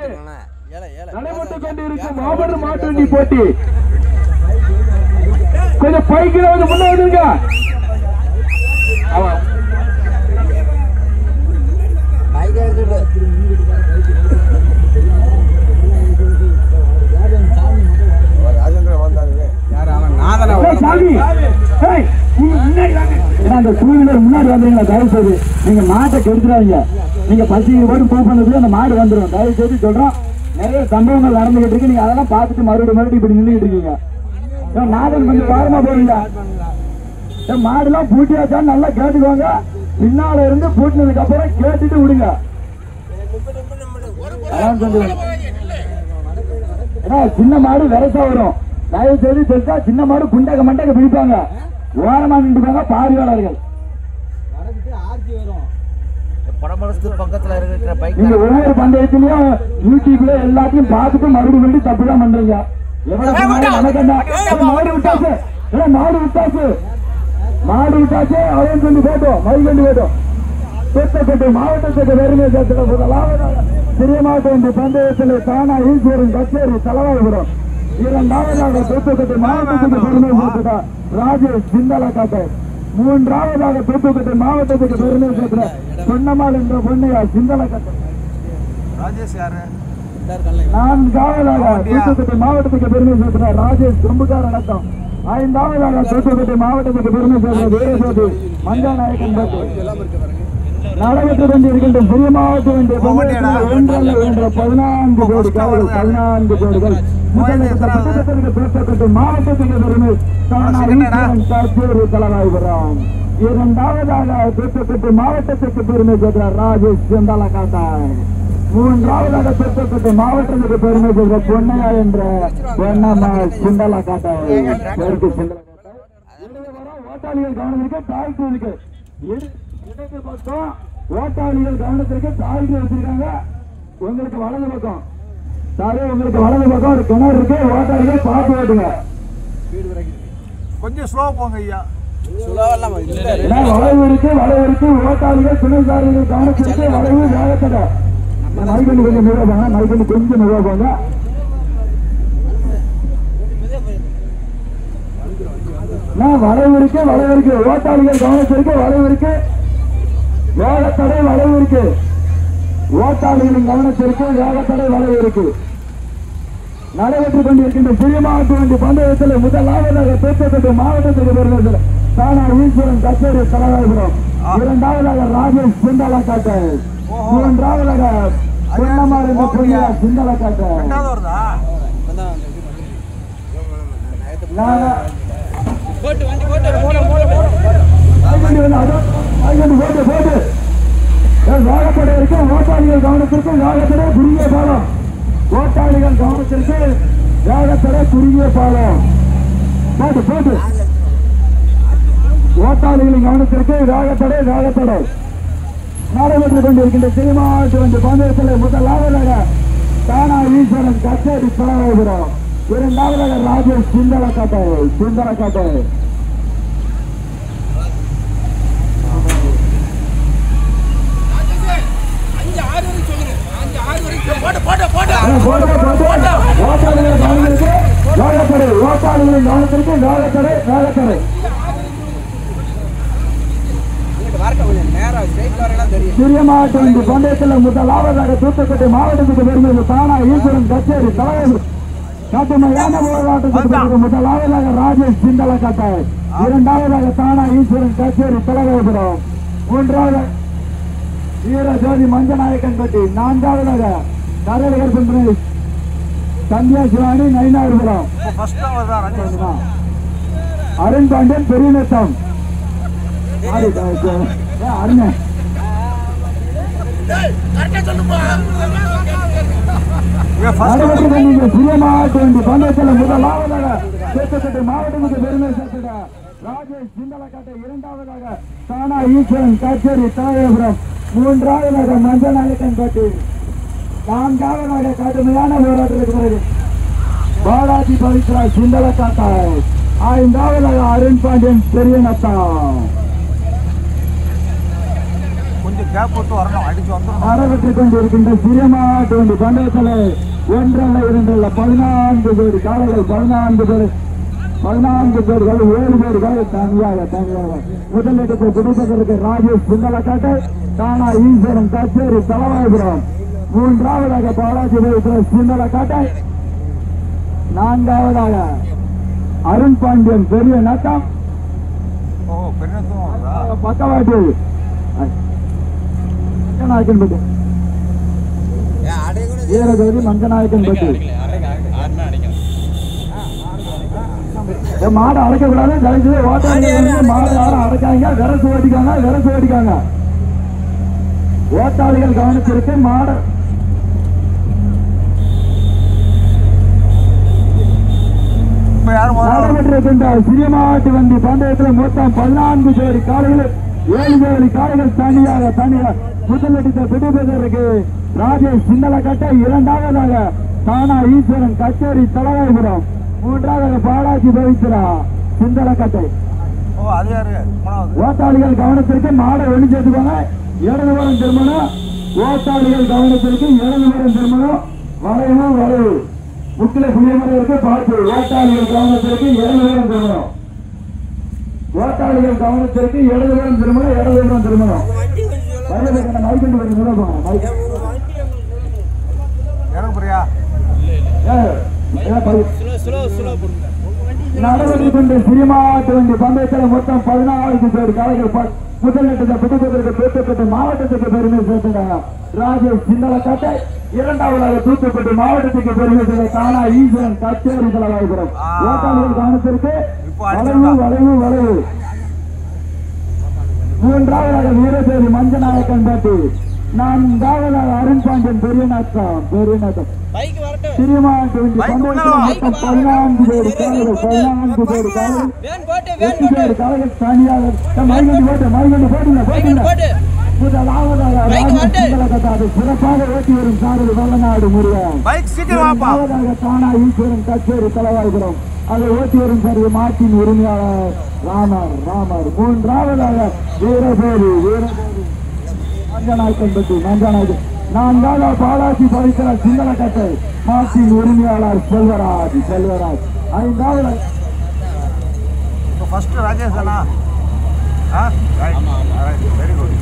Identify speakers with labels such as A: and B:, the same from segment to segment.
A: முன்னிட்டு
B: ஏழை ஏழை
A: நடைபெற்றுக் கொண்டிருக்கும் மாபெரும் மாட்டு வண்டி போட்டி கொஞ்சம் பைக்கில் வந்து முன்ன வந்துருங்க அவன்
B: ராஜேந்திரன் வந்தாரு
A: ஏய், சாமி ஏய், நீங்க முன்னாடி வாங்க. ஏன்னா, அந்த டூ வீலர் முன்னாடி வந்தீங்களா தயவு செய்து நீங்க மாட்டை கெடுத்துறாங்க நீங்க பசி போட்டு பூ பண்ணதுல அந்த மாடு வந்துடும் தயவு செய்து சொல்றோம் நிறைய சம்பவங்கள் நடந்துகிட்டு இருக்கு நீங்க அதெல்லாம் பார்த்துட்டு மறுபடியும் மறுபடியும் இப்படி நின்றுட்டு இருக்கீங்க ஏன் நாதன் கொஞ்சம் பாரமா போறீங்க ஏன் மாடுலாம் பூட்டியாச்சான்னு நல்லா கேட்டுக்கோங்க பின்னால இருந்து பூட்டினதுக்கு அப்புறம் கேட்டுட்டு விடுங்க அதான் சொல்லுவேன் ஏன்னா சின்ன மாடு விரசா வரும் தயவு செய்து சொல்லிட்டா சின்ன மாடு குண்டக மண்டக பிடிப்பாங்க ஓரமா நின்றுப்பாங்க பார்வையாளர்கள்
B: படமரத்து பக்கத்துல இருக்கிற பைக்
A: நீங்க ஒவ்வொரு பந்தயத்திலயும் யூடியூப்ல எல்லாத்தையும் பார்த்துட்டு மறுபடியும் மறுபடியும் தப்பு தான் பண்றீங்க எவ்வளவு சொன்னாலும் எனக்கு என்ன? ஏய், மாடு விட்டாச்சு ஏய், மாடு விட்டாச்சு மாடு விட்டாச்சு அவன் கொண்டு போட்டோம் மயில் கொண்டு போட்டோம் தூத்துக்குடி மாவட்டத்துக்கு பெருமை சேர்த்துல முதலாவதாக சிறிய மாவட்டம் இந்த பந்தயத்தில் தானா ஈஸ்வரன் கச்சேரி தலைவாபுரம் இரண்டாவதாக தூத்துக்குடி மாவட்டத்துக்கு பெருமை சேர்த்துட்டா ராஜேஷ் சிந்தலக்காட்டை மூன்றாவதாக தூத்துக்குடி மாவட்டத்துக்கு பெருமை சேர்த்துற பொன்னம்மாள் என்ற பொன்னையா சிந்தலக்காட்டை
B: ராஜேஷ் யாரு
A: நான்காவதாக தூத்துக்குடி மாவட்டத்துக்கு பெருமை சேர்த்துற ராஜேஷ் கும்புகார் அடக்கம் ஐந்தாவதாக தூத்துக்குடி மாவட்டத்துக்கு பெருமை சேர்த்துற வீரசோதி மஞ்சநாயக்கன் பட்டு நடைபெற்று கொண்டிருக்கின்ற சிறிய மாவட்டம் என்ற பந்தயத்தில் ஒன்றல்ல என்ற பதினான்கு கோடி காவல் பதினான்கு கோடிகள் முதலிடத்தை புத்தகத்திற்கு பேசப்பட்டு மாவட்டத்துக்கு பெருமை தானா ஈஸ்வரன் காச்சேரி தலைவாய்புரம் இரண்டாவதாக தூத்துக்குடி மாவட்டத்துக்கு பெருமை பெற்ற ராஜேஷ் செந்தலக்காட்டாய் மூன்றாவதாக தூத்துக்குடி மாவட்டத்துக்கு பெருமை பெற்ற பொன்னையா என்ற பொன்னம்மா சிந்தலக்காட்டாய் பேருக்கு சிந்தலக்காட்டாய் இடையே வர ஓட்டாளிகள் கவனத்திற்கு தாழ்த்து இருக்கு இட- இடது பக்கம் ஓட்டாளிகள் கவனத்திற்கு தாழ்த்து வச்சிருக்காங்க உங்களுக்கு வலது பக்கம் சாரே உங்களுக்கு வலது பக்கம் ஒரு கிணறு இருக்கு ஓட்டாளிகள் பார்த்து ஓட்டுங்க
C: கொஞ்சம் ஸ்லோ போங்க ஐயா
B: சுலாவெல்லாம் இல்ல
A: ஏன்னா வளைவு இருக்கு வளைவு இருக்கு ஓட்டாளிகள் துணைசாரிகள் கவனத்திற்கு வளைவு வேகத்தடை மைகண்டு கொஞ்சம் நிறுவ போங்க மைகண்டு கொஞ்சம் நிறுவ போங்க நான் வளைவு இருக்கு வளைவு இருக்கு ஓட்டாளிகள் கவனத்திற்கு வளைவு இருக்கு வேகத்தடை வளைவு இருக்கு ஓட்டாளிகளின் கவனத்திற்கு வேகத்தடை வளைவு இருக்கு நடைபெற்றுக் கொண்டிருக்கின்ற சிறிய மாவட்ட வண்டி பந்தயத்தில் முதலாவதாக தூத்துக்குடி மாவட்டத்துக்கு பெறுகிறது தானா ஈஸ்வரன் கச்சேரி தலைவாபுரம் இரண்டாவதாக ராஜேஷ் சிந்தலக்காட்டை மூன்றாவதாக பொன்னமார் என்ற பொன்னியா சிந்தலக்காட்டை
C: ரெண்டாவது வருதா
A: நான்
B: போட்டு வண்டி போட்டு
A: ஆய்கண்டி வந்து அதோ- ஆய்கண்டி போட்டு போட்டு ஏன் வேகப்படை இருக்கு ஓட்டாளிகள் கவனத்திற்கு வேகத்தடை குறுகிய பாலம் ஓட்டாளிகள் கவனத்திற்கு வேகத்தடை குறுகிய பாலம் போட்டு போட்டு ஓட்டாளிகளின் கவனத்திற்கு வேகத்தடை வேகத்தடை நடைபெற்றுக் கொண்டிருக்கின்ற சினிமாட்டு வந்து பந்தயத்தில் முதலாவதாக தானா ஈஸ்வரன் கச்சேரி தலைவாபுரம் இரண்டாவதாக ராஜேஷ் சுந்தரக்காட்டை சுந்தரக்காட்டை
B: போட்டு போட்டு போட்டு
A: ஓட்டாளிகள் கவனத்திற்கு வேகத்தடை ஓட்டாளிகளின் கவனத்திற்கு வேகத்தடை வேகத்தடை
B: வார்க்க கொஞ்சம் நேரம் ஸ்ட்ரைட் வரலாம் தெரியும்
A: சிறிய மாவட்டம் இந்த பந்தயத்தில் முதலாவதாக தூத்துக்குடி மாவட்டத்துக்கு பெருமை தானா ஈஸ்வரன் கச்சேரி தலைவர் காட்டுமையான போராட்டத்துக்கு முதலாவதாக ராஜேஷ் சிந்தல காட்டாய் இரண்டாவதாக தானா ஈஸ்வரன் கச்சேரி தலைவபுரம் மூன்றாவது வீர ஜோதி மஞ்சநாயக்கன் பட்டி நான்காவதாக கரலிகர் பண்பனை சந்தியா சிவானி நயினார்புரம்
C: இப்போ ஃபர்ஸ்ட் அவர் தான் ராஜேஷ்
A: அருண் பாண்டியன் பெரிய நத்தம் அருண்
C: இவன் ஃபர்ஸ்ட்
A: நடைபெற்று கொண்டிருந்த சிறிய மாவட்ட வண்டி பந்தயத்தில் முதலாவதாக தூத்துக்குடி மாவட்டத்துக்கு பெருமை சேர்த்துட ராஜேஷ் சிந்தலக்காட்டை இரண்டாவதாக தானா ஈஸ்வரன் கச்சேரி தாயபுரம் மூன்றாவதாக மஞ்சள் நாயக்கன் பட்டி நான்காவதாக கடுமையான போராட்டத்துக்கு பிறகு பாலாஜி பவித்ரா சிந்தலக்காட்டாய் ஐந்தாவதாக அருண் பாண்டியன் பெரிய நத்தம்
C: கொஞ்சம் கொஞ்சம் கேப் விட்டு வரணும் அடிச்சு வந்துடணும்
A: நடைபெற்றுக் கொண்டிருக்கின்ற சிறிய மாட்டு வண்டி பந்தயத்தில் ஒன்றல்ல இரண்டல்ல பதினான்கு பேர் காலையில் பதினான்கு பேர் பதினான்கு பேர்கள் ஏழு பேர்கள் தனியாக தனியாக முதலிடத்தை பிடிப்பதற்கு ராஜேஷ் சுந்தலக்காட்டை தானா ஈஸ்வரன் கச்சேரி தலவாய்புரம் மூன்றாவதாக பாலாஜி வைக்கிற சுந்தலக்காட்டை நான்காவதாக அருண் பாண்டியன் பெரிய நட்டம்
C: ஓ பெருநத்துவம் வருதா
A: பக்கவாட்டு மஞ்சநாயக்கன் பட்டு வீரஜோதி மஞ்சநாயக்கன் பட்டு என் மாடு அடைக்க கூடாது தயவுசெய்து ஓட்டாளி மாடு யாரும் அடைக்காங்க விரசு ஓட்டிக்காங்க விரசு ஓட்டிக்காங்க ஓட்டாளிகள் கவனிச்சிருக்கு மாடு
C: இப்போ யாரும் முதல்ல
A: நடைபெற்றிருக்கின்ற சிறிய மாட்டு வண்டி பந்தயத்தில் மொத்தம் பதினான்கு ஜோடி காலைகள் ஏழு ஜோடி காலைகள் தனியாக தனியாக முதலிடத்தை பிடிப்பதற்கு ராஜேஷ் சிந்தலக்கட்டை இரண்டாவதாக தானா ஈஸ்வரன் கச்சேரி தலைவாய்புரம் மூன்றாவதாக பாலாஜி பவித்ரா சிந்தலக்கட்டை
C: ஓ அது யாரு மூணாவது
A: ஓட்டாளிகள் கவனத்திற்கு மாடை வெளி சேர்த்துக்கோங்க இடதுபுறம் திரும்பணும் ஓட்டாளிகள் கவனத்திற்கு இடதுபுறம் திரும்பணும் வளைவு வளைவு முக்கில புளியமரம் இருக்கு பார்த்து ஓட்டாளிகள் கவனத்திற்கு இடதுபுறம் திரும்பணும் ஓட்டாளிகள் கவனத்திற்கு இடதுபுறம் திரும்பணும் இடதுபுறம் திரும்பணும் வயதுக்கு மைக்கண்டு வர நிலப்போங்க மைக்
C: எனக்கு புரியா
A: ஏ, ஏ, பை-
B: ஸ்லோ ஸ்லோ ஸ்லோ போடுங்க
A: நடவடிக்கை கொண்டு சினிமாட்டு வண்டி பந்தயத்தில் மொத்தம் பதினாலு பேர் காலைகள் ப- முதல் நட்டத்தை புதுப்பதற்கு பேசப்பட்டு மாவட்டத்துக்கு பெருமை சேர்த்துட்டாங்க ராஜேஷ் சிந்தலக்காட்டை இரண்டாவதாக தூத்துக்குடி மாவட்டத்துக்கு பெருமை சேர்த்த தானா ஈஸ்வரன் கச்சேரி தலைவாய்புரம்
C: ஆ.
A: ஓட்டாளிகள் கவனத்திற்கு
C: இப்போ
A: வளைவு
C: அடிச்சிருக்கா.
A: வளைவு வளைவு மூன்றாவதாக வீரபேரி மஞ்சநாயக்கன் பாட்டி நான்காவதாக அருண் பாண்டியன் பெரியநாட்டம் பெரியநாட்டம்
B: பைக் வரட்டும்
A: சிறியமாட்டு வண்டி
C: பைக்
A: பந்தயத்தில்
C: உள்ளவா?
A: மொத்தம் பதினான்கு பேர் காலைகள் பதினான்கு பேர் காலைகள்
B: வேன் போட்டு வேன்
A: எட்டு
B: போட்டு
A: பேர் காலைகள் தனியாக மைகண்டி போட்டு மைகண்டி போட்டுங்க
B: பைக்
A: போட்டுங்க
B: போட்டு
A: முதலாவதாக
B: பைக்
A: ராஜேஷ்
B: வந்து.
A: சுந்தரகத்தாது சிறப்பாக ஓட்டி வரும் சாரதி வல்லநாடு முருகன்
C: பைக் சீக்கிரம் வாப்பா
A: இரண்டாவதாக தானா ஈஸ்வரன் கச்சேரி தலைவாய்புரம் அதை ஓட்டி வரும் சாரதி மாட்டின் உரிமையாளர் ராமர் ராமர் மூன்றாவதாக வீரபேரி வீரபேரி மஞ்சநாயக்கன் பட்டி மஞ்சநாயக்கன் நான்காவது பாலாஜி பவித்திர சிங்களக்கட்டை மாட்டின் உரிமையாளர் செல்வராஜ் செல்வராஜ் ஐந்தாவது
C: இப்போ ஃபர்ஸ்ட் ராஜேஷ் தானா ஆ வெரி குட்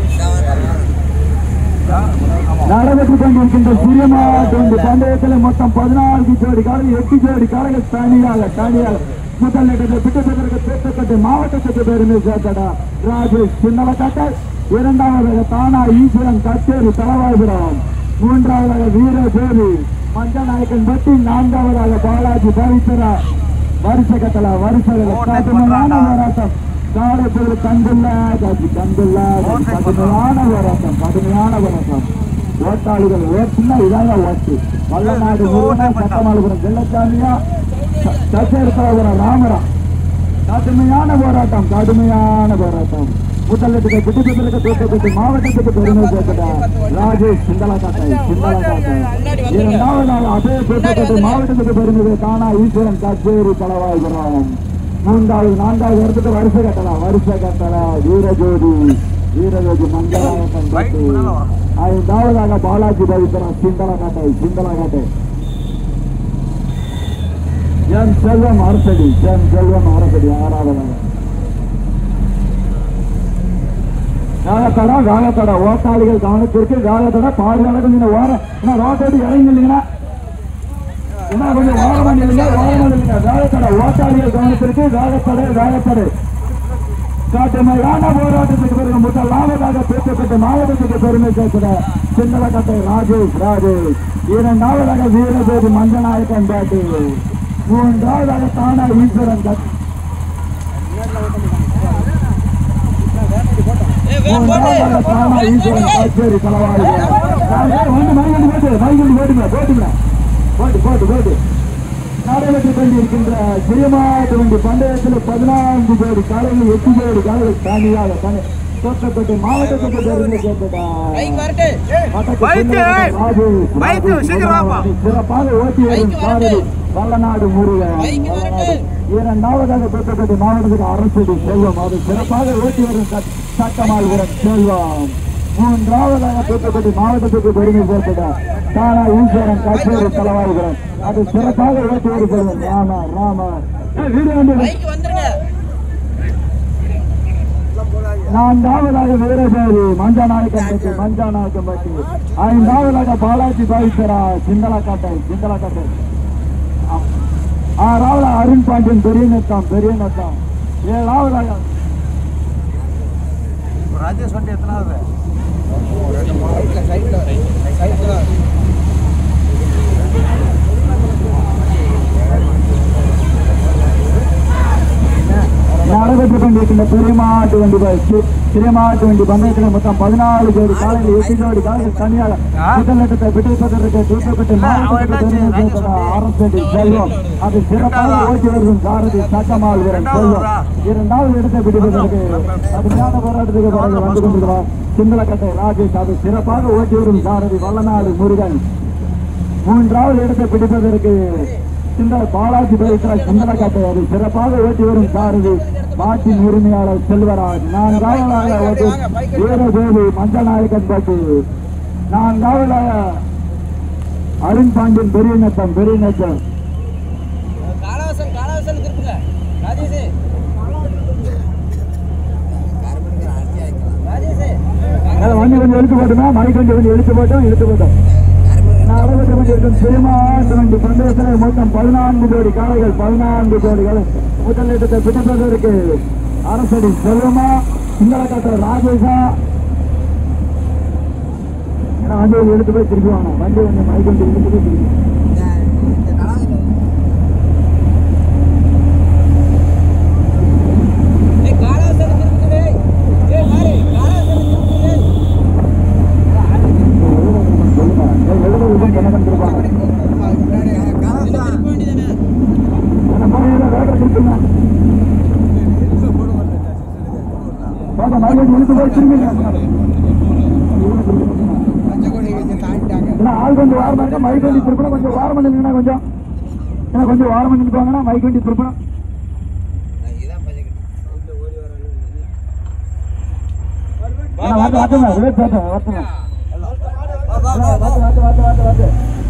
C: ஆமாம்
A: நடைபெற்றுக் கொண்டிருக்கின்ற சிறிய மாவட்ட பந்தயத்தில் மொத்தம் பதினான்கு ஜோடி காலைகள் எட்டு ஜோடி காலைகள் தனியாக தனியாக முதல் இடத்தை பிட்டத்திற்கு பேசப்பட்டு மாவட்டத்துக்கு பெருமை சேர்த்தடா ராஜேஷ் சின்னலக்காட்டை இரண்டாவதாக தானா ஈஸ்வரன் கச்சேரி தலவாய்புரம் மூன்றாவதாக வீர தேவி மஞ்சநாயக்கன் பட்டி நான்காவதாக பாலாஜி பவித்ரா வருஷ கட்டல வருஷ கடுமையான போராட்டம் காரைக்குடி கண்டுள்ள காட்சி கண்டுள்ள கடுமையான போராட்டம் கடுமையான போராட்டம் ஓட்டாளிகள் ஓட்டுனா இதாங்க ஓட்டு வல்லநாடு முருகனா சட்டமாளுபுரம் வெள்ளச்சாமியா சச்சேர்த்தாபுரம் ராமரம் கடுமையான போராட்டம் கடுமையான போராட்டம் முதலத்துக்கு பிடிப்பதற்கு தூக்கத்துக்கு மாவட்டத்துக்கு பெருமை சேர்த்துட்ட ராஜேஷ் சிந்தலாக்காட்டை சிந்தலாக்காட்டை இரண்டாவதாக அதே தூக்கத்துக்கு மாவட்டத்துக்கு பெருமை தானா ஈஸ்வரன் கச்சேரி தலவாய்கிறோம் மூன்றாவது நான்காவது இடத்துக்கு வருஷ கட்டலாம் வருஷ கட்டல வீரஜோதி வீரஜோதி மஞ்சளாயக்கன்
C: பைக்
A: பட்டி
C: முன்னால வரும்.
A: ஐந்தாவதாக பாலாஜி பவித்ரன் சிந்தலாக்காட்டை சிந்தலாக்காட்டை என் செல்வம் அரசடி என் செல்வம் அரசடி ஆறாவதாக வேகத்தடா வேகத்தடா ஓட்டாளிகள் கவனத்திற்கு வேகத்தடா பாதுகால கொஞ்சம் ஓர என்ன ரோட்டோடு இறங்கி இல்லைங்கன்னா என்ன கொஞ்சம் ஓரமா நில்லுங்க ஓரமா நில்லுங்க வேகத்தடா ஓட்டாளிகள் கவனத்திற்கு வேகத்தடை வேகத்தடை காட்டுமையான போராட்டத்துக்கு பிறகு முதலாவதாக பேசப்பட்ட மாவட்டத்துக்கு பெருமை சேர்க்கிற சின்னலக்கட்டை ராஜேஷ் ராஜேஷ் இரண்டாவதாக வீரஜோதி மஞ்சநாயக்கன் பாட்டி மூன்றாவதாக தானா ஈஸ்வரன் கட்
B: ஏ வேன் போட்டு
A: மூன்றாவதாக தானா ஈஸ்வரன் கச்சேரி தலவாரி வந்து மைகண்டு போட்டு மைகண்டு போட்டுங்க போட்டுங்க போட்டு போட்டு போட்டு நடைபெற்றுக் கொண்டிருக்கின்ற சிறியமாட்டு வண்டி பந்தயத்தில் பதினான்கு பேர் காலையில் எட்டு பேர் காலையில் தனியாக தனி தோற்றப்பட்டு மாவட்டத்துக்கு பெருமை சேர்த்ததா
B: பைக் வரட்டும்
C: பைக்கு! பைக்கு, சீக்கிரம் வாப்பா.
A: சிறப்பாக ஓட்டி வரும்
B: பைக்கு
A: சாரதி
B: வரட்டும்.
A: வல்லநாடு முருகன்
B: பைக்கு வரட்டும்.
A: இரண்டாவதாக தோற்றப்பட்டு மாவட்டத்துக்கு அரசடி செல்வம் அது சிறப்பாக ஓட்டி வரும் சட்- சட்டமாள்புரம் செல்வம் மூன்றாவதாக தூத்துக்குடி மாவட்டத்துக்கு பெருமை சேர்த்துட தானா ஈஸ்வரன் கச்சேரி தலைவாய்கிறோம் அது சிறப்பாக ஓட்டி வருகிறது ராம ராம வீடு வந்து
B: பைக் வந்துருங்க
A: நான்காவதாக வீரசாரி மஞ்சநாயக்கம்பட்டி மஞ்சநாயக்கம்பட்டி ஐந்தாவதாக பாலாஜி பாய்சரா சிந்தலக்காட்டை சிந்தலக்காட்டை ஆ- ஆறாவது அருண் பாண்டியன் பெரிய நத்தம் பெரிய நத்தம் ஏழாவதாக
C: இப்போ ராஜேஷ் வண்டி எத்தனாவது
B: சைட்ல சைட்ல சைட்ல
A: நடைபெற்று கொண்டிருக்கின்ற பெருமாட்டு வண்டி பயிற்சி பெருமாட்டு வண்டி பந்தயத்தில் மொத்தம் பதினாலு ஜோடி காலையில் எட்டு ஜோடி காலையில் தனியாக முதல் நட்டத்தை பிடிப்பதற்கு தூக்கப்பட்டு மாவட்டத்துக்கு ஆரம்பி செல்வம் அது சிறப்பாக ஓட்டி வரும் சாரதி சட்டமால் வீரன் செல்வம் இரண்டாவது இடத்தை பிடிப்பதற்கு அது ஞான போராட்டத்துக்கு பிறகு வந்து கொண்டிருக்கிறார் சிங்களக்கட்டை ராஜேஷ் அது சிறப்பாக ஓட்டி வரும் சாரதி வல்லநாடு முருகன் மூன்றாவது இடத்தை பிடிப்பதற்கு இந்த பாலாஜி பயிற்சியால் சிந்தனக்காட்டை அது சிறப்பாக ஓட்டி வரும் சாரதி மாட்டின் உரிமையாளர் செல்வராஜ் நான்காவதாக ஓட்டி வீரஜோதி மஞ்சநாயக்கன் பாட்டு நான்காவதாக அருண் பாண்டியன் பெரிய நத்தம் பெரிய நத்தம்
B: காலவாசல் காலவாசல் திருப்புங்க ராஜேஷ் ராஜேஷ்
A: அதை வண்டி கொஞ்சம் இழுத்து போட்டோம்னா மைக் வண்டி கொஞ்சம் இழுத்து போட்டோம் இழுத்து போட்டோம் நடைபெற்று கொண்டிருக்கும் பெருமாட்டு வண்டி பந்தயத்தில் மொத்தம் பதினான்கு ஜோடி காளைகள் பதினான்கு ஜோடிகள் முதலிடத்தை பிடிப்பதற்கு அரசடி செல்வமா சிங்களக்காட்ட ராஜேஷா ஏன்னா வண்டி கொஞ்சம் இழுத்து போய் திருப்பி வாங்க வண்டி கொஞ்சம் மைக் வண்டி இழுத்து போய் திருப்பி
B: ஏய் காலவாசல் திருப்புங்க ஏய் மாறி காலவாசல் திருப்புங்க
A: எழுபது என்ன பண்ணிருப்பாங்க
B: திருப்ப வேண்டியதானே
A: அந்த மாதிரி வேலை கொடுத்துங்க போங்க மைக் வண்டி இழுத்து போய் திரும்பி ஏன்னா ஆள் கொஞ்சம் வாரம் இருக்கா மைக் வண்டி திருப்பணும் கொஞ்சம் வாரம் பண்ணிருந்தீங்கன்னா கொஞ்சம் ஏன்னா கொஞ்சம் வாரம் பண்ணிட்டு போங்கன்னா மைக் வண்டி திருப்பணும் ஏன்னா வாத்து வாத்துங்க விவேக் வாத்து வாத்துங்க வாத்து வாத்து வாத்து வாத்து வாத்து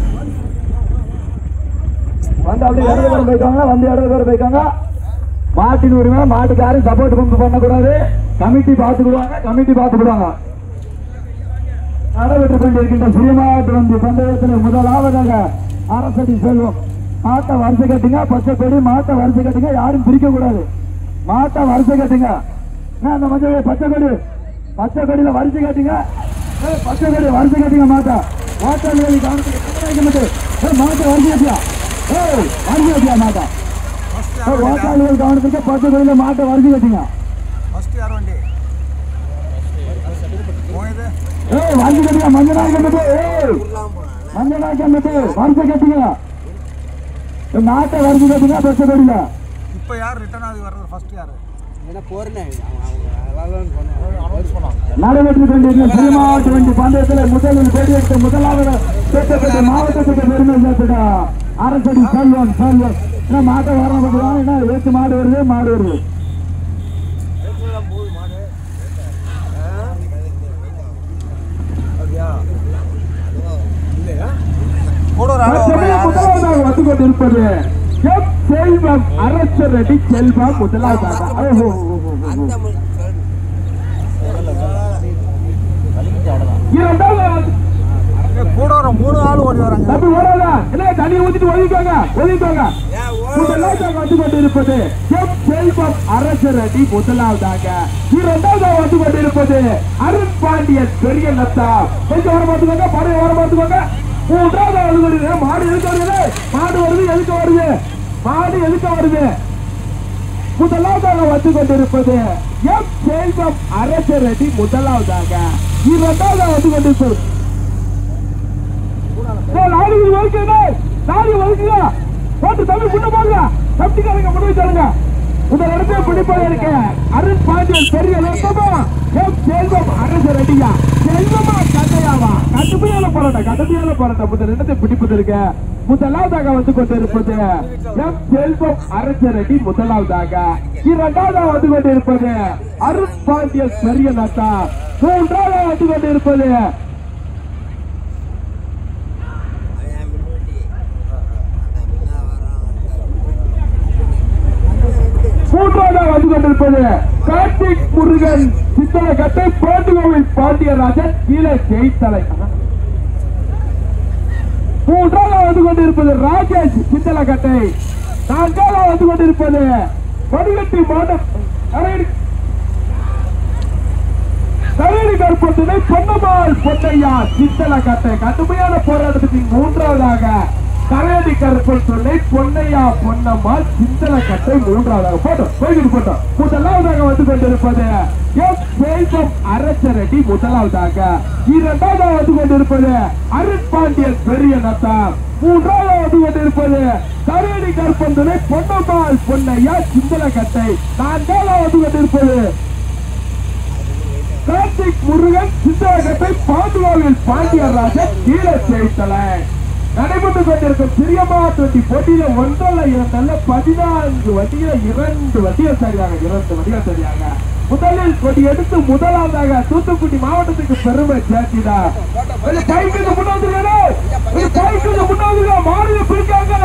A: வந்து அப்படியே இடது பேர் போய்க்காங்க வந்து இடது பேர் போய்க்காங்க மாட்டின் உரிமை மாட்டுக்கு யாரும் சப்போர்ட் பம்ப் பண்ணக்கூடாது கமிட்டி பார்த்துக்கிடுவாங்க கமிட்டி பார்த்துக்கிடுவாங்க நடைபெற்றுக் கொண்டிருக்கின்ற ஸ்ரீமாவட்ட வண்டி பந்தயத்தில் முதலாவதாக அரசடி செல்வம் மாட்டை வரிசை கட்டுங்க பச்சை கொடி மாட்டை வரிசை கட்டுங்க யாரும் பிரிக்க கூடாது மாட்டை வரிசை கட்டுங்க என்ன அந்த மஞ்சள் பச்சை கொடி பச்சை கொடியில வரிசை கட்டுங்க ஏய், பச்சை கொடி வரிசை கட்டுங்க மாட்டை மாட்டை வேலி கவனிச்சு மாட்டை வரிசை கட்டியா ஏய் வரிசை கட்டியா மாட்டை
C: ஃபர்ஸ்ட் யார் வண்டி
A: ஓட்டாளிகள் கவனத்துக்கு பச்சை கொடியில மாட்டை வரிசை கட்டுங்க
C: ஃபர்ஸ்ட் யார் வண்டி போயது
A: ஏய் வண்டி கட்டுங்க மஞ்சள் கட்டுது ஏய் மஞ்சள் கட்டுது வரிசை கட்டுங்க ஏய், மாட்டை வரிசை கட்டுங்க பச்சை கொடியில
C: இப்போ யார் ரிட்டர்ன் ஆகி வர்றது ஃபர்ஸ்ட் யார்
B: என்ன போறேன் அவங்க சொன்னாங்க
A: நடைபெற்றுக் கொண்டிருந்த ஸ்ரீமாவட்ட வண்டி பந்தயத்தில் முதலில் பேடியெடுத்த முதலாவது பேட்டப்பட்ட மாவட்டத்துக்கு பெருமை சேர்த்துட அரசடி செல்வம் செல்வம் என்ன மாட்டை வரணும் பார்த்துக்கலாம் என்ன ஏற்று மாடு வருது மாடு வருது
C: கூட ஒரு ஆள்
A: மற்றபடி முதலாவதாக வந்து கொண்டிருப்பது எம் செல்வம் அரசரடி செல்வம் முதலாவதாக ஓஹோ, ஓஹோ, ஓஹோ. இரண்டாவது
C: கூட ஒரு மூணு ஆள் ஓடி வராங்க
A: தம்பி ஓடாதா என்ன தண்ணி ஊத்திட்டு ஒதுக்காங்க ஒதுக்காங்க முதலாவதாக வந்து கொண்டிருப்பது எம் செல்வம் அரசரடி முதலாவதாக இரண்டாவதாக வந்து கொண்டிருப்பது அருண் பாண்டியன் பெரிய நத்தா கொஞ்சம் வர பார்த்துக்கோங்க பாடு வர பார்த்துக்கோங்க மூன்றாவது வந்து கொண்டிருக்க மாடு எதுக்கு வருது மாடு வருது எதுக்கு வருது மாடு எதுக்கு வருது முதலாவதாக வந்து கொண்டிருப்பது எம் செல்வம் அரசரடி முதலாவதாக இரண்டாவதாக வந்து கொண்டிருப்பது நாளைக்கு ஒதுக்குங்க நாளைக்கு ஒதுக்குங்க போட்டு தம்பி முன்ன போங்க கமிட்டிக்காரங்க முன் வச்சாருங்க முதலிடத்தை பிடிப்பதற்கு அருண் பாண்டியன் பெரிய லட்சமா எம் செல்வம் அரசு ரெடியா செல்வமா கதையாவா கடுமையான போராட்டம் கடுமையான போராட்டம் முதலிடத்தை பிடிப்பதற்கு முதலாவதாக வந்து கொண்டிருப்பது எம் செல்வம் அரசு ரெடி முதலாவதாக இரண்டாவதாக வந்து கொண்டிருப்பது அருண் பாண்டியன் பெரிய லட்சா மூன்றாவதாக வந்து கொண்டிருப்பது மூன்றாவதாக வந்து கொண்டிருப்பது கார்த்திக் முருகன் சித்தலகட்டை பாண்டிகோவில் பாண்டியராஜன் கீழே ஜெயித்தலை மூன்றாவதாக வந்து கொண்டிருப்பது ராஜேஷ் சித்தலகட்டை நான்காவதாக வந்து கொண்டிருப்பது வடிகட்டி மாவட்டம் அரையடி- தலையடி கருப்பத்தினை பொன்னம்மாள் பொன்னையா சித்தலகட்டை கடுமையான போராட்டத்துக்கு மூன்றாவதாக கரையடி கருப்பன் சொன்னை பொன்னையா பொன்னம்மாள் சிந்தலக்கட்டை மூன்றாவதாக போட்டோம் போய்கிட்டு போட்டோம் முதலாவதாக வந்து கொண்டிருப்பது எஸ் செல்வம் அரசரடி முதலாவதாக இரண்டாவதாக வந்து கொண்டிருப்பது அருட்பாண்டியன் பெரிய நத்தா மூன்றாவதாக வந்து கொண்டிருப்பது கரையடி கருப்பன் துணை பொன்னம்மாள் பொன்னையா சிந்தலக்கட்டை நான்காவதாக வந்து கொண்டிருப்பது கார்த்திக் முருகன் சித்தரகத்தை பாண்டுவாவில் பாண்டியராஜன் கீழே சேர்த்தலை நடைபெற்றுக் கொண்டிருக்கும் சிறியமா டுவெண்டி போட்டியில ஒன்றல்ல இரண்டல்ல பதினான்கு வண்டியில இரண்டு வண்டிகள் சரியாக இரண்டு வண்டிகள் சரியாக முதலில் கொடி எடுத்து முதலாவதாக தூத்துக்குடி மாவட்டத்துக்கு பெருமை சேர்த்திடா பைக்கு முன்னாடி பைக்கு முன்னாடி மாநில பிரிக்காங்க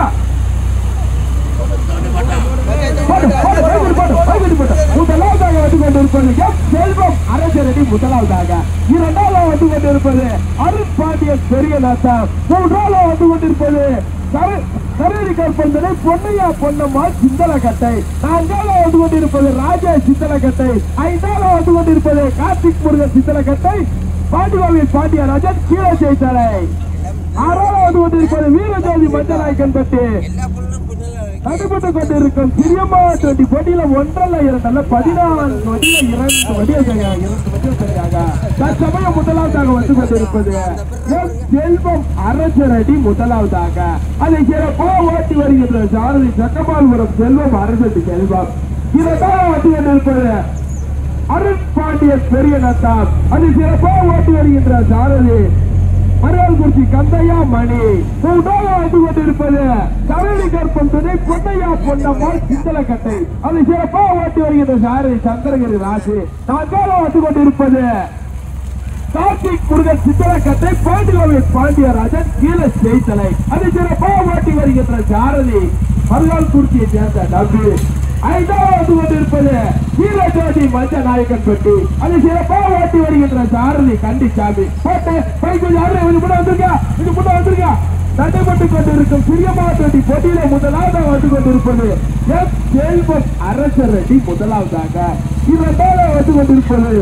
A: முதலாவதாக வந்து கொண்டிருப்பது எம் செல்வம் அரசரடி முதலாவதாக இரண்டாவதாக வந்து கொண்டிருப்பது அருண் பாண்டியன் பெரியநாத்தா மூன்றாவதாக வந்து கொண்டிருப்பது கரேரி கற்பந்தனை பொன்னையா பொன்னம்மா சிந்தலக்கட்டை நான்காவதாக வந்து கொண்டிருப்பது ராஜா சிந்தலக்கட்டை ஐந்தாவது வந்து கொண்டிருப்பது கார்த்திக் முருகன் சிந்தலக்கட்டை பாண்டிகோவில் பாண்டியராஜன் கீழே செய்தலை ஆறாவது கொண்டிருப்பது வீரஜோதி மஞ்சநாயக்கன் பட்டி நடைபெற்றுக் கொண்டிருக்கும் சிறியம்மா டுவெண்டி போட்டியில ஒன்றல்ல இரண்டல்ல பதினான்கு வண்டியில இரண்டு வண்டியை சரியாக இரண்டு வண்டியை சரியாக தற்சமயம் முதலாவதாக வந்து கொண்டிருப்பது எஸ் செல்வம் அரசரடி முதலாவதாக அதை சிறப்பாக ஓட்டி வருகின்ற சாரதி சக்கமால்புரம் செல்வம் அரசடி செல்வம் இரண்டாவது வந்து கொண்டிருப்பது அருண் பாண்டியன் பெரிய நத்தாம் அது சிறப்பாக ஓட்டி வருகின்ற சாரதி மரியாதைக்குறிச்சி கந்தையா மணி மூன்றாவது வந்து கொண்டிருப்பது கரடி கற்பம் துணை பொன்னையா பொன்னம்மா சிந்தலக்கட்டை அதை சிறப்பாக ஓட்டி வருகின்ற சாரதி சந்திரகிரி ராசி நான்காவது வந்து கொண்டிருப்பது கார்த்திக் முருகன் சித்தலக்கட்டை பாண்டியோவில் பாண்டியராஜன் கீழ செய்தலை அதை சிறப்பாக ஓட்டி வருகின்ற சாரதி மறுநாள் குறிச்சியை சேர்ந்த நம்பி ஐந்தாவது கொண்டிருப்பது வீரஜோதி மஞ்ச நாயக்கன் பெட்டி அது சிறப்பாக ஓட்டி வருகின்ற சாரதி கண்டிச்சாமி போட்டு பைக்கு யாரு இது முன்ன வந்திருக்கா இது முன்ன வந்திருக்கா நடைபெற்றுக் கொண்டிருக்கும் சிறியமாட்டி போட்டியில முதலாவதாக வந்து கொண்டிருப்பது எஸ் செல்வம் அரசர் ரெட்டி முதலாவதாக இரண்டாவது வந்து கொண்டிருப்பது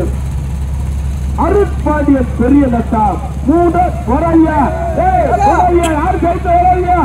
A: அருண் பாண்டியன் பெரிய நட்டா மூணு வரையா ஏய் வரையா யார் கைத்து வரையா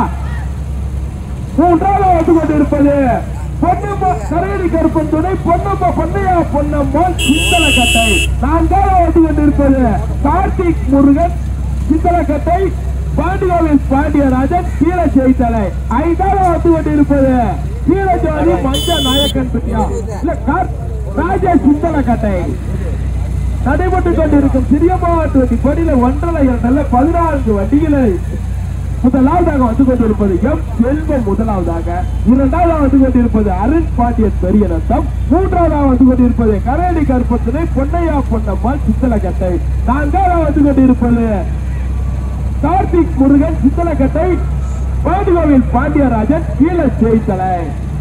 A: மூன்றாவது வந்து கொண்டிருப்பது பொன்னம்மா கரையடி கருப்பன் துணை பொன்னம்மா பொன்னையா பொன்னம்மா சிந்தலக்கட்டை நான்காவது வந்து கொண்டிருப்பது கார்த்திக் முருகன் சிந்தலக்கட்டை பாண்டியாவில் பாண்டியராஜன் கீழ செய்தலை ஐந்தாவது வந்து கொண்டிருப்பது கீழஜோதி மஞ்ச நாயக்கன் பட்டியா இல்ல கார் ராஜேஷ் சிந்தலக்கட்டை நடைபெற்றுக் கொண்டிருக்கும் சிறியம்மா வண்டி கொடியில ஒன்றரை இரண்டல்ல பதினான்கு வண்டிகளை முதலாவதாக வந்து கொண்டிருப்பது எம் செல்வம் முதலாவதாக இரண்டாவதாக வந்து கொண்டிருப்பது அருண் பாண்டியன் பெரிய நத்தம் மூன்றாவதாக வந்து கொண்டிருப்பது கரேடி கருப்பத்தினை பொன்னையா பொன்னம்மா சித்தலக்கட்டை நான்காவதாக வந்து கொண்டிருப்பது கார்த்திக் முருகன் சித்தலக்கட்டை பாண்டிகோவில் பாண்டியராஜன் கீழ செய்தலை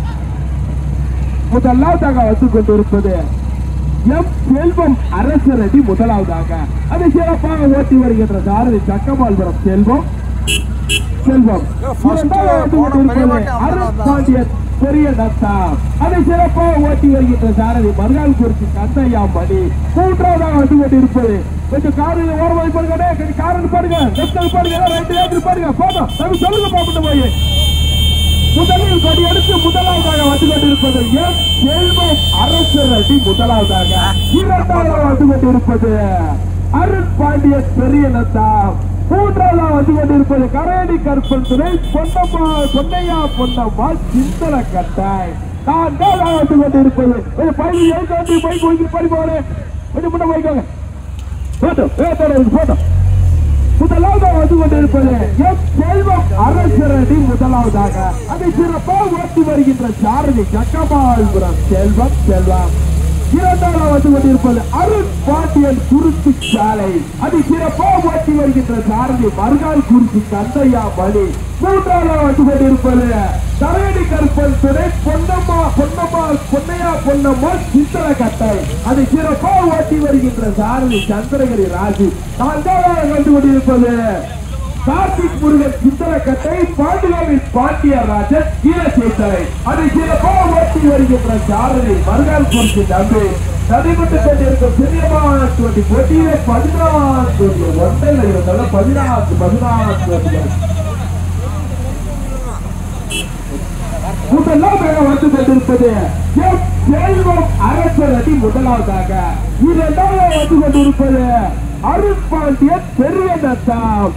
A: முதலாவதாக வந்து கொண்டிருப்பது எம் செல்வம் அரசரடி முதலாவதாக அதை சிறப்பாக ஓட்டி வருகின்ற சாரதி சக்கமால்புரம் செல்வம் செல்வம்
C: first
A: இரண்டாவது
C: போன
A: வந்து
C: பெரிய
A: கொண்டிருப்பது
C: மாட்டு
A: அருண்
C: அவ்வளவுதான்.
A: பாண்டியன் பெரிய நத்தா அதை சிறப்பாக ஓட்டி வருகின்ற சாரதி மறுநாள் குறிச்சி கந்தையா மணி மூன்றாவதாக வந்து கொண்டிருப்பது கொஞ்சம் காரு ஓரமாக பாருங்க கொஞ்சம் காரு பாருங்க லெப்ட் பாருங்க ரைட் ஏற்று பாருங்க போதும் நம்ம சொல்லுங்க பாப்பிட்டு போய் முதலில் கொடி எடுத்து முதலாவதாக வந்து கொண்டிருப்பது எஸ் செல்வம் அரசர் அடி முதலாவதாக இரண்டாவதாக வந்து கொண்டிருப்பது அருண் பாண்டியன் பெரிய நத்தா மூன்றாவதாக வந்து கொண்டிருப்பது கரையடி கற்பன் துணை பொன்னம்மா பொன்னையா பொன்னம்மா சிந்தல கட்டாய் நான் நாளாக வந்து கொண்டிருப்பது ஒரு பையன் எழுதி பைக் வாங்கி பறி போறேன் கொஞ்சம் முன்ன போய்க்கோங்க போட்டோ போட்டோ போட்டோ முதலாவதாக வந்து கொண்டிருப்பது எம் செல்வம் அரசரடி முதலாவதாக அதை சிறப்பாக ஓட்டி வருகின்ற சாரதி ஜக்கமால்புரம் செல்வம் செல்வம் இரண்டாவது வந்து கொண்டிருப்பது அருண் பாண்டியன் குருத்து சாலை அதை சிறப்பாக ஓட்டி வருகின்ற சாரதி மறுநாள் குறிச்சி கந்தையா மணி மூன்றாவது வந்து கொண்டிருப்பது தரையடி கருப்பன் துணை பொன்னம்மா பொன்னம்மா பொன்னையா பொன்னம்மா சித்தர கட்டை அதை சிறப்பாக ஓட்டி வருகின்ற சாரதி சந்திரகிரி ராஜு நான்காவதாக கண்டு கொண்டிருப்பது கார்த்திக் முருகன் சித்திரக்கட்டை பாண்டுகாவின் பாண்டியராஜன் ஈரசேத்தரை அதை சிறப்பாக ஓட்டி வருகின்ற சாரதி மறுநாள் குறித்து நம்பி நடைபெற்றுக் கொண்டிருக்கும் சிறியமான போட்டி போட்டியிலே பதினாறு ஒன்றில் இருந்தாலும் பதினாறு பதினாறு போட்டிகள் முதலாவதாக வந்து கொண்டிருப்பது எம் செல்வம் அரசர் அடி முதலாவதாக இரண்டாவது வந்து கொண்டிருப்பது அருண் பாண்டியன் பெரிய நத்தாம்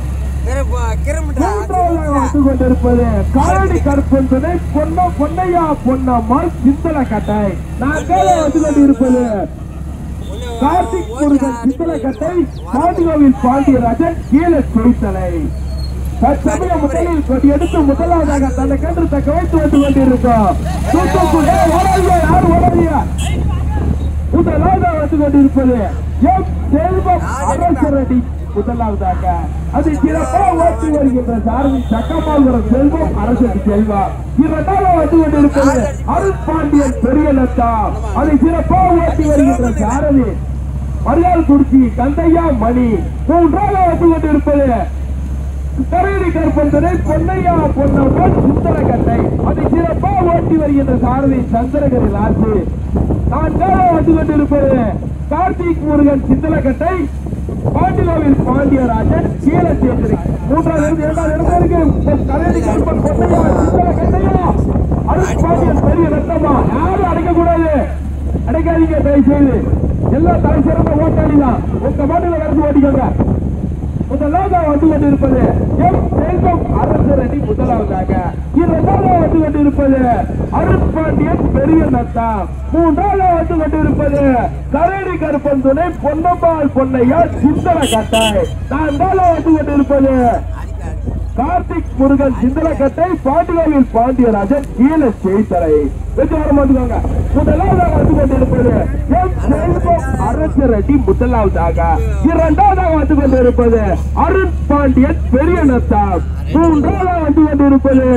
A: மூன்றாவதாக வந்து கொண்டிருப்பது காரணி கருப்பன்பதை பொன்ன பொன்னையா பொன்னம்மாள் சிந்தல கட்டை நாங்கள் வந்து கொண்டிருப்பது கார்த்திக் முருகன் சிந்தல கட்டை பாண்டியோவில் பாண்டியராஜன் கீழே செய்தலை தற்சமய முதலில் கொடி எடுத்து முதலாவதாக தன்னை கண்டு தக்க வைத்து வந்து கொண்டிருக்கோம் தூத்துக்குடி ஓடாதியா யார் ஓடாதியா முதலாவதாக வந்து கொண்டிருப்பது எம் செல்வம் அரசரடி முதலாவதாக அது சிறப்பாக ஓட்டி வருகின்ற சாரதி சக்கமாபுரம் செல்வம் அரசடி செல்வம் இரண்டாவது வந்து கொண்டிருப்பது அருள் பாண்டியன் பெரிய லத்தா அதை சிறப்பாக ஓட்டி வருகின்ற சாரதி மரியாள் குறிச்சி கந்தையா மணி மூன்றாவது வந்து கொண்டிருப்பது கரையடி கருப்பந்தனை பொன்னையா பொன்னவன் சுந்தரகட்டை அதை சிறப்பாக ஓட்டி வருகின்ற சாரதி சந்திரகரி ராசு நான்காவது வந்து கொண்டிருப்பது கார்த்திக் முருகன் சிந்தலக்கட்டை பாண்டியாவில் பாண்டியராஜன் கீழச்சேத்திரி மூன்றாவது இரண்டாவது இடத்திற்கு கரையடி கருப்பன் பொன்னையா சிந்தலக்கட்டையா அருள் பாண்டியன் பெரிய ரத்தமா யாரும் அடைக்க கூடாது அடைக்காதீங்க தயவு செய்து எல்லாம் தலை சிறந்த ஓட்டாளி தான் உங்க மாட்டுல கருத்து ஓட்டிக்கோங்க முதலாவதாக வந்து கொண்டிருப்பது எம் செல்வம் அரசர் அணி முதலாவதாக இரண்டாவதாக வந்து கொண்டிருப்பது அருட்பாண்டியன் பெரிய நத்தா மூன்றாவதாக வந்து கொண்டிருப்பது கரடி கருப்பன் துணை பொன்னம்மாள் பொன்னையா சிந்தன கட்டாய் நான்காவதாக வந்து கொண்டிருப்பது கார்த்திக் முருகன் சிந்தலக்கட்டை பாண்டியாவில் பாண்டியராஜன் ஈழ செய்தரை வச்சு வர மாட்டுக்காங்க முதலாவதாக வந்து கொண்டிருப்பது எம் செல்வம் அரசர் அடி முதலாவதாக இரண்டாவதாக வந்து கொண்டிருப்பது அருண் பாண்டியன் பெரிய நத்தா மூன்றாவதாக வந்து கொண்டிருப்பது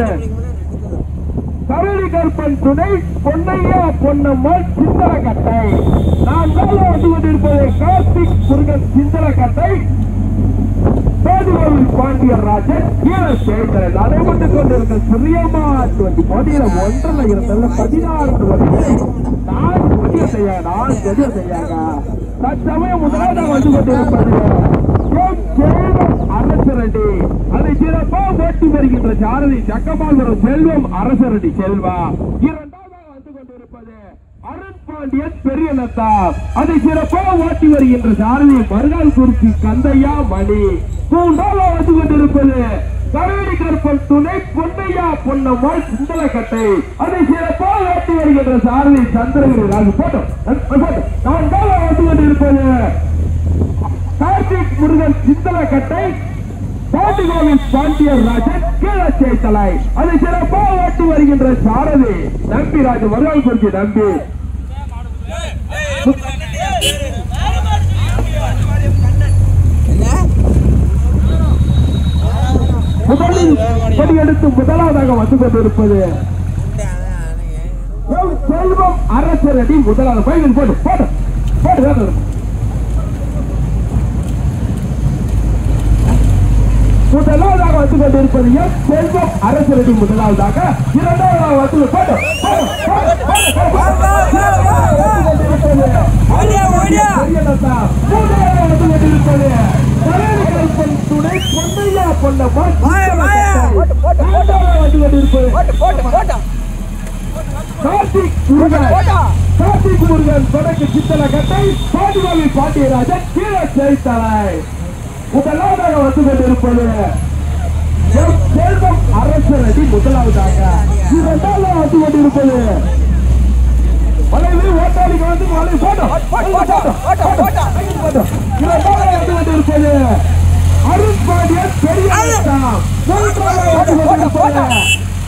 A: கரடி கருப்பன் துணை பொன்னையா பொன்னம்மாள் சிந்தலக்கட்டை நான்காவது வந்து கொண்டிருப்பது கார்த்திக் முருகன் சிந்தலக்கட்டை பாதுகாவல் பாண்டியர் ராஜன் கீழே சேர்க்கிறது அதை கொண்டு கொண்டிருக்க சிறியமா டுவெண்டி போட்டியில ஒன்றரை இருந்ததுல பதினாறு நாலு கொடிய செய்யாங்க நாலு கொடிய செய்யாங்க தற்சமயம் முதலாவதாக வந்து கொண்டிருப்பது எம் செல்வம் அரசரடி அதை சிறப்பாக ஓட்டி வருகின்ற சாரதி சக்கமால்வரம் செல்வம் அரசரடி செல்வா இரண்டாவதாக வந்து கொண்டிருப்பது அருண் பாண்டியன் பெரிய நத்தா அதை சிறப்பாக ஓட்டி வருகின்ற சாரதி மறுநாள் குறிச்சி கந்தையா மணி மூன்றாவது வந்து கொண்டிருப்பது கரடி கருப்பன் துணை பொன்னையா பொன்னம்மாள் சுந்தரக்கட்டை அதை சிறப்பாக ஓட்டி வருகின்ற சாரதி சந்திரகிரி ராஜு போட்டோம் போட்டோம் நான்காவது வந்து கொண்டிருப்பது கார்த்திக் முருகன் சிந்தலக்கட்டை பாண்டிகோவில் பாண்டியர் ராஜன் கீழச்சே தலை அதை சிறப்பாக ஓட்டி வருகின்ற சாரதி நம்பி ராஜு வருவாய் குறிச்சி நம்பி முதலில் கொடியெடுத்து முதலாவதாக வந்து கொண்டிருப்பது எம் செல்வம் அரசரடி முதலாவது பையன் போட்டு போட்டு போட்டு வேணும் முதலாவதாக வந்து கொண்டிருப்பது எம் செல்வம் அரசரடி முதலாவதாக இரண்டாவதாக வந்து போட்டு போட்டு, போட்டு, போட்டு, போட்டு, போட்டு.
B: ஓடியா, ஓடியா.
A: பெரியனத்தா, மூன்றாவதாக வந்து கொண்டிருப்பது கரடி கருப்பன் துணை பொன்னையா பொன்னம்மாள்
B: வாயா, வாயா.
A: போட்டு, போட்டு, நான்காவதாக வந்து கொண்டிருப்பது
B: போட்டு போட்டு போட்டா
A: கார்த்திக் முருகன் கார்த்திக் முருகன் தொடக்கு சித்தல கட்டை பாதுகாவி பாண்டியராஜன் கீழே சேர்த்தலை முதலாவதாக வந்து கொண்டிருப்பது எம் செல்வம் அரசரடி முதலாவதாக இரண்டாவதாக வந்து கொண்டிருப்பது வந்து ஓட்டாளிக்கு வந்து மலை போட்டோ போட்டோ போட்டோ போட்டோ இரண்டாவது வந்து கொண்டிருப்பது அருண் பாண்டியன் பெரிய நட்டம். மூன்றாவது வந்து கொண்டிருப்பது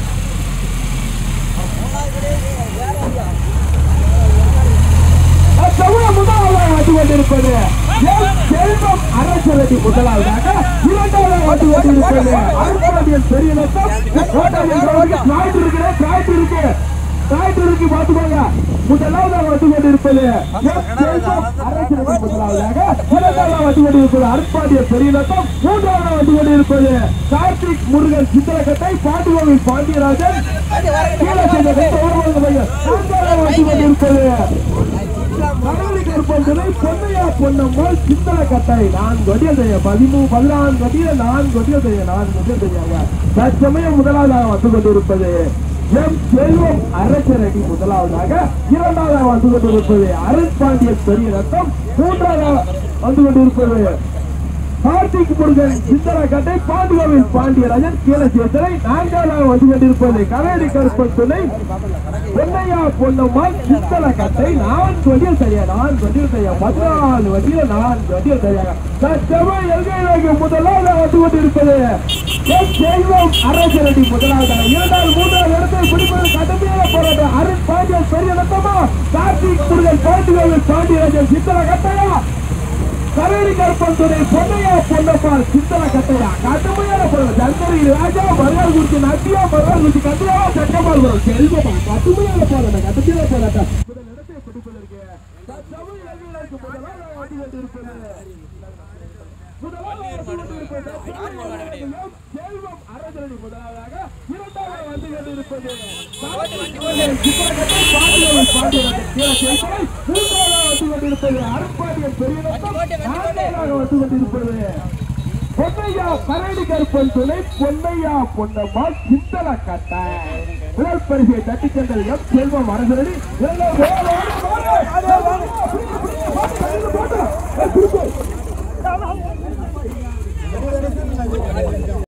A: அச்சமய முதலாவதாக வந்து கொண்டிருப்பது எஸ். செல்வம் அரசரடி முதலாவதாக இரண்டாவதாக வந்து கொண்டிருப்பது அருண்பாண்டியன் பெரிய நட்டம். ஓட்டாளியின் ரோடுக்கு டிராய்ட் இருக்கு டிராய்ட் இருக்கு டிராய்ட் இருக்கு பார்த்துக்கோங்க முதலாவதாக வந்து கொண்டிருப்பது எஸ். செல்வம் அரசரடி முதலாவதாக இரண்டாவதாக வந்து கொண்டிருப்பது அருண்பாண்டியன் பெரிய நட்டம் மூன்றாவதாக வந்து கொண்டிருப்பது கார்த்திக் முருகன் சித்திரக்கட்டை பாண்டுகோவில் பாண்டியராஜன் கீழே சென்ற கட்டை ஓடுவாங்க பையன் நான்காவதாக வந்து கொண்டிருப்பது கடவுளுக்கு இருப்பதை பொன்னையா பொன்னம்மாள் சிந்தனை கட்டை நான் கொடிய செய்ய பதிமூணு பதினான்கு கொடிய நான் கொடிய செய்ய நான் கொடிய செய்யாங்க தற்சமயம் முதலாவதாக வந்து கொண்டிருப்பது எம் செல்வம் அரசரடி முதலாவதாக இரண்டாவதாக வந்து கொண்டிருப்பது அருண் பாண்டியன் பெரிய ரத்தம் மூன்றாவதாக வந்து கொண்டிருப்பது கார்த்திக் முருகன் சிந்தனை கட்டை பாண்டுகோவில் பாண்டியராஜன் கீழசேத்தரை நான்காவதாக வந்து கொண்டிருப்பது கவேரி கருப்பன் துணை பொன்னையா பொன்னம்மாள் சித்தல கட்டை நான் வண்டியில் செய்ய நான் வண்டியில் செய்ய பதினாலு வண்டியில நான் வண்டியில் செய்ய சட்டமா எல்கைக்கு முதலாவது வந்து கொண்டிருப்பது எஸ். செல்வம் அரசரடி முதலாவதாக இரண்டாவது மூன்றாவது இடத்தை பிடிப்பது கடுமையான போராட்டம் அருண் பாண்டியன் பெரிய நட்டமா கார்த்திக் முருகன் பாண்டியோவில் பாண்டியராஜன் சித்தல கட்டையா கவேரி கருப்பன் துணை பொன்னையா பொன்னம்மாள் சித்தல கட்டையா கடுமையான போராட்டம் சந்தரி ராஜா மறுநாள் குறித்து நட்டியா மறுநாள் குறித்து கட்டியாவா சட்டமால் வரும் செல்வமா கடுமையான போராட்டம் கடுமையான போராட்டம் முதல் இடத்தை பிடிப்பதற்கு தற்சமய இளைஞர்களுக்கு முதலாவது வந்து கொண்டிருப்பது முதலாவது வந்து கொண்டிருப்பது தற்சமய செல்வம் அரசரணி முதலாவதாக இரண்டாவது வந்து கொண்டிருப்பது சித்திரக்கட்டை பாண்டியவன் பாண்டியராஜன் கீழே சேர்க்கை மூன்றாவதாக வந்து கொண்டிருப்பது அருப்பாண்டியன் பெரிய நான்காவதாக வந்து கொண்டிருப்பது பொன்னையா கரடி கருப்பன் துணை பொன்னையா பொன்னம்மா சிந்தன கட்டை முதல் பரிசை தட்டி சென்ற எம் செல்வம் அரசரடி எல்லாம் வேலை, வேலை, வேலை, வேலை, வேலை, வேலை, வேலை,